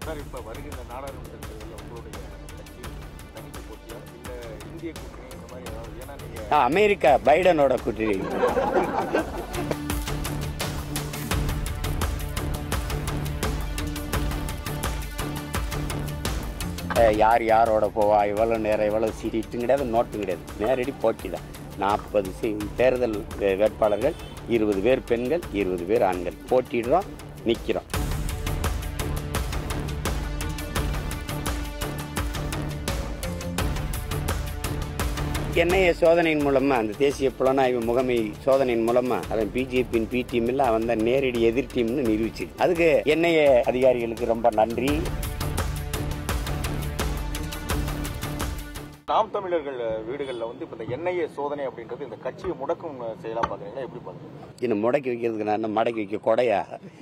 Sir இப்போ வருகின்ற நாடாளுமன்ற தேர்தலில் உங்களுடைய கட்சி தனித்து போட்டியா இல்லை இந்திய கூட்டணி இந்த மாதிரி ஏதாவது ஏன்னா நீங்கள் ஆ, அமெரிக்கா பைடனோட கூட்டணி அஹ், யார் யாரோட போவா எவ்வளோ நேரம் எவ்வளோ சீட்டும் கிடையாது நோட்டும் கிடையாது நேரடி போட்டி தான் நாற்பது தேர்தல் வே- வேட்பாளர்கள் இருபது பேர் பெண்கள் இருபது பேர் ஆண்கள் போட்டிடுறோம் நிற்கிறோம் என்ஐஏ சோதனையின் மூலமா அந்த தேசிய புலனாய்வு முகமை சோதனையின் மூலமா அவன் பிஜேபியின் பி டீம் இல்ல அவன் தான் நேரடி எதிர் டீம்னு நிரூபிச்சு அதுக்கு என்ஐஏ அதிகாரிகளுக்கு ரொம்ப நன்றி நாம் தமிழர்கள் வீடுகளில் வந்து இப்போ இந்த என்ஐஏ சோதனை அப்படின்றது இந்த கட்சியை முடக்கும் செயலாக பார்க்குறீங்களா எப்படி பார்க்குறீங்க இன்னும் முடக்கி வைக்கிறதுக்கு நான் என்ன மடக்கி வைக்க கொடையா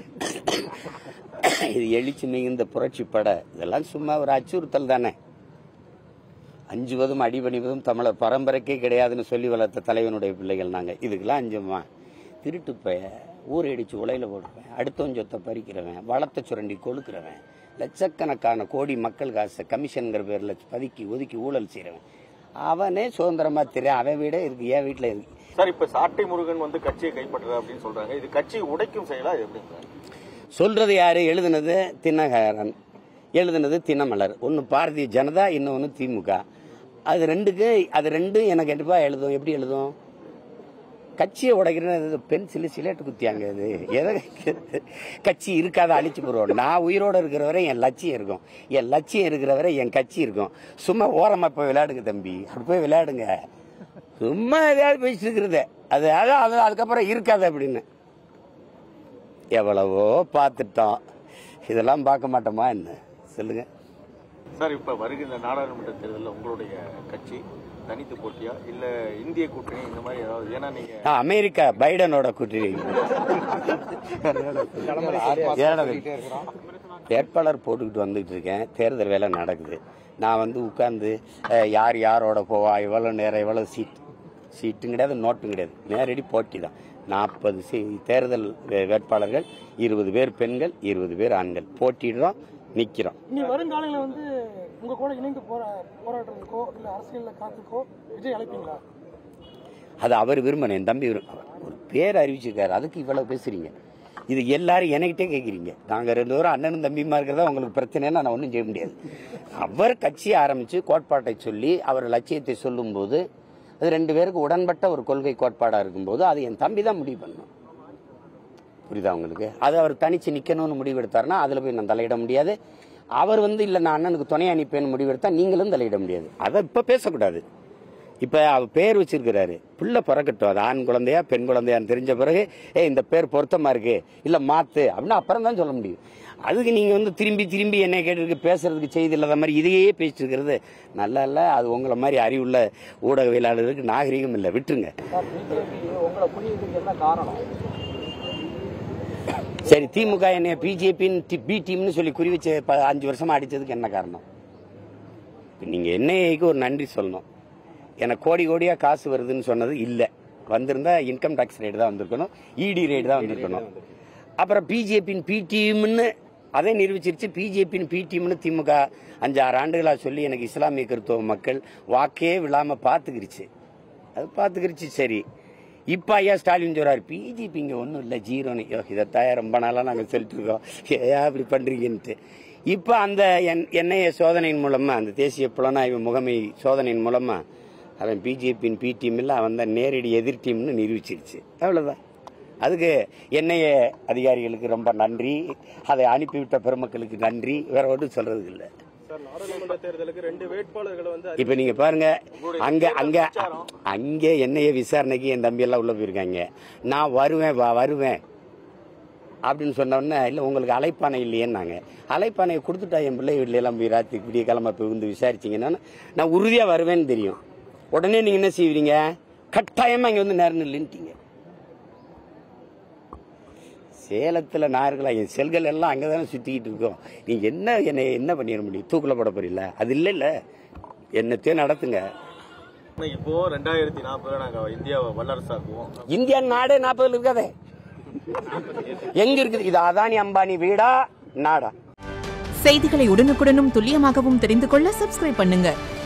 இது எழுச்சி மிகுந்த புரட்சி பட இதெல்லாம் சும்மா ஒரு அச்சுறுத்தல் தானே அஞ்சுவதும் அடிபணிவதும் தமிழர் பரம்பரைக்கே கிடையாதுன்னு சொல்லி வளர்த்த தலைவனுடைய பிள்ளைகள் நாங்கள் இதுக்கெல்லாம் அஞ்சுமா திருட்டு பய ஊரடிச்சு உலையில போடுவேன் அடுத்தவன் சொத்தை பறிக்கிறவன் வளத்தை சுரண்டி கொழுக்கிறவன் லட்சக்கணக்கான கோடி மக்கள் காசை கமிஷன்கிற பேரில் பதுக்கி ஒதுக்கி ஊழல் செய்கிறவன் அவனே சுதந்திரமா தெரியும் அவன் வீடே இருக்கு என் வீட்டில் இருக்கு சார் இப்போ சாட்டை முருகன் வந்து கட்சியை கைப்பற்றுறது அப்படின்னு சொல்றாங்க இது கட்சியை உடைக்கும் செயலா இது எப்படி சார் சொல்றது யாரு எழுதுனது தினகரன் எழுதுனது தினமலர் ஒன்று பாரதிய ஜனதா இன்னொன்று திமுக அது ரெண்டுக்கு அது ரெண்டும் எனக்கு கண்டிப்பா எழுதும் எப்படி எழுதும் கட்சியை உடைக்கிறது பென்சில் சிலேட்டு குத்தியாங்க இது எதை கட்சி இருக்காத அழிச்சு போடுவோம் நான் உயிரோட இருக்கிற வரை என் லட்சியம் இருக்கும் என் லட்சியம் இருக்கிற வரை என் கட்சி இருக்கும் சும்மா ஓரமா போய் விளையாடுங்க தம்பி அப்படி போய் விளையாடுங்க சும்மா எதையாவது பேசிட்டு இருக்கிறது அது அதான் அது அதுக்கப்புறம் இருக்காது அப்படின்னு எவ்வளவோ பார்த்துட்டோம் இதெல்லாம் பார்க்க மாட்டோமா என்ன சொல்லுங்க சார் இப்போ வருகின்ற நாடாளுமன்ற தேர்தலில் உங்களுடைய கட்சி தனித்து போட்டியா இல்லை இந்திய கூட்டணி இந்த மாதிரி ஏதாவது ஏன்னா நீங்கள் ஆ, அமெரிக்கா பைடனோட கூட்டணி ஏனது? வேட்பாளர் போட்டுக்கிட்டு வந்துட்டு இருக்கேன் தேர்தல் வேலை நடக்குது நான் வந்து உட்கார்ந்து அஹ், யார் யாரோட போவா எவ்வளோ நேரம் எவ்வளோ சீட் சீட்டும் கிடையாது நோட்டும் கிடையாது நேரடி போட்டி தான் நாற்பது தேர்தல் வே- வேட்பாளர்கள் இருபது பேர் பெண்கள் இருபது பேர் ஆண்கள் போட்டிடுறோம் நிற்கிறோம் இனி வருங்காலங்களில் வந்து உங்க கூட இணைந்து போரா போராடுறதுக்கோ இல்ல அரசியல்ல காத்துக்கோ விஜய் அழைப்பீங்களா அது அவர் விரும்பணும் என் தம்பி விரும்ப ஒரு பேர் அறிவிச்சிருக்காரு அதுக்கு இவ்வளவு பேசுறீங்க இது எல்லாரும் என்கிட்டே கேட்குறீங்க நாங்கள் ரெண்டு பேரும் அண்ணனும் தம்பியுமா இருக்கிறதா உங்களுக்கு பிரச்சனைனா நான் ஒன்றும் செய்ய முடியாது அவர் கட்சியை ஆரம்பித்து கோட்பாட்டை சொல்லி அவர் லட்சியத்தை சொல்லும்போது அது ரெண்டு பேருக்கு உடன்பட்ட ஒரு கொள்கை கோட்பாடாக இருக்கும்போது அது என் தம்பி தான் முடிவு பண்ணணும் புரியுதா உங்களுக்கு அது அவர் தனிச்சு நிக்கணும்னு முடிவு எடுத்தாருன்னா அதுல போய் நான் தலையிட முடியாது அவர் வந்து இல்ல நான் அண்ணனுக்கு துணையா நிப்பேன்னு முடிவு எடுத்தா நீங்களும் தலையிட முடியாது அதை இப்ப பேசக்கூடாது இப்ப அவர் பேர் வச்சிருக்கிறாரு புள்ள பிறக்கட்டும் அது ஆண் குழந்தையா பெண் குழந்தையான்னு தெரிஞ்ச பிறகு ஏ இந்த பேர் பொருத்தமா இருக்கு இல்ல மாத்து அப்படின்னு அப்புறம் தான் சொல்ல முடியும் அதுக்கு நீங்க வந்து திரும்பி திரும்பி என்ன கேட்டிருக்கு பேசுறதுக்கு செய்தி இல்லாத மாதிரி இதையே பேசிட்டு இருக்கிறது நல்லா இல்ல அது உங்களை மாதிரி அறிவுள்ள ஊடகவியலாளருக்கு நாகரிகம் இல்லை விட்டுருங்க உங்களை புரியுதுக்கு என்ன காரணம் சரி திமுக என்னைய பிஜேபின்னு பி டீம்னு சொல்லி குறி வச்சு ப- அஞ்சு வருஷமா அடிச்சதுக்கு என்ன காரணம் இப்ப நீங்க என்ஐஏக்கு ஒரு நன்றி சொல்லணும் எனக்கு கோடி கோடியா காசு வருதுன்னு சொன்னது இல்ல வந்திருந்தா இன்கம் டாக்ஸ் ரேட் தான் வந்திருக்கணும் இடி ரேட் தான் வந்திருக்கணும் அப்புறம் பிஜேபியின் பி டீம்னு அதை நிரூபிச்சிருச்சு பிஜேபியின் பி டீம்னு திமுக அஞ்சு ஆறு ஆண்டுகளா சொல்லி எனக்கு இஸ்லாமிய கிறிஸ்தவ மக்கள் வாக்கே விழாம பாத்துக்கிருச்சு அது பாத்துக்கிருச்சு சரி இப்ப ஐயா ஸ்டாலின் சொல்றாரு பிஜேபி இங்க ஒண்ணும் இல்ல ஜீரோன்னு ஐயோ, இதைத்தான் ரொம்ப நாளா நாங்க சொல்லிட்டு இருக்கோம் ஏன் இப்படி பண்றீங்கன்ட்டு இப்ப அந்த என்ஐஏ சோதனையின் மூலமா அந்த தேசிய புலனாய்வு முகமை சோதனையின் மூலமா அவன் பிஜேபியின் பி டீம் இல்ல அவன் தான் நேரடி எதிர் டீம்னு நிரூபிச்சிருச்சு அவ்வளவுதான் அதுக்கு என்ஐஏ அதிகாரிகளுக்கு ரொம்ப நன்றி அதை அனுப்பிவிட்ட பெருமக்களுக்கு நன்றி வேற ஒன்றும் சொல்றதுக்கு இல்லை சார் நாடாளுமன்ற தேர்தலுக்கு ரெண்டு வேட்பாளர்களை வந்து இப்ப நீங்க பாருங்க அங்க அங்க அங்க என்னைய விசாரணைக்கு என் தம்பி எல்லாம் உள்ள போயிருக்காங்க நான் வருவேன் வா வருவேன் அப்படின்னு சொன்ன உடனே இல்ல உங்களுக்கு அழைப்பானை இல்லையேன்னாங்க அழைப்பானையை கொடுத்துட்டா என் பிள்ளை வீட்டுல எல்லாம் போய் ராத்திரி விடிய கிளம்ப போய் வந்து விசாரிச்சீங்கன்னா நான் உறுதியா வருவேன்னு தெரியும் உடனே நீங்க என்ன செய்வீங்க கட்டாயமா இங்க வந்து நேரம் இல்லைன்ட்டீங்க சேலத்துல நார்களா என் செல்கள் எல்லாம் அங்கதானே சுத்திக்கிட்டு இருக்கோம் நீங்க என்ன என்னை என்ன பண்ணிட முடியும் தூக்குல போட போறீங்களா அது இல்ல இல்ல என்னத்தையும் நடத்துங்க இப்போ ரெண்டாயிரத்தி நாற்பதுல நாங்கள் இந்தியாவை வல்லரசாக்குவோம் இந்தியா நாடே நாற்பதுல இருக்காதே எங்க இருக்குது இது அதானி அம்பானி வீடா நாடா செய்திகளை உடனுக்குடனும் துல்லியமாகவும் தெரிந்து கொள்ள சப்ஸ்கிரைப் பண்ணுங்க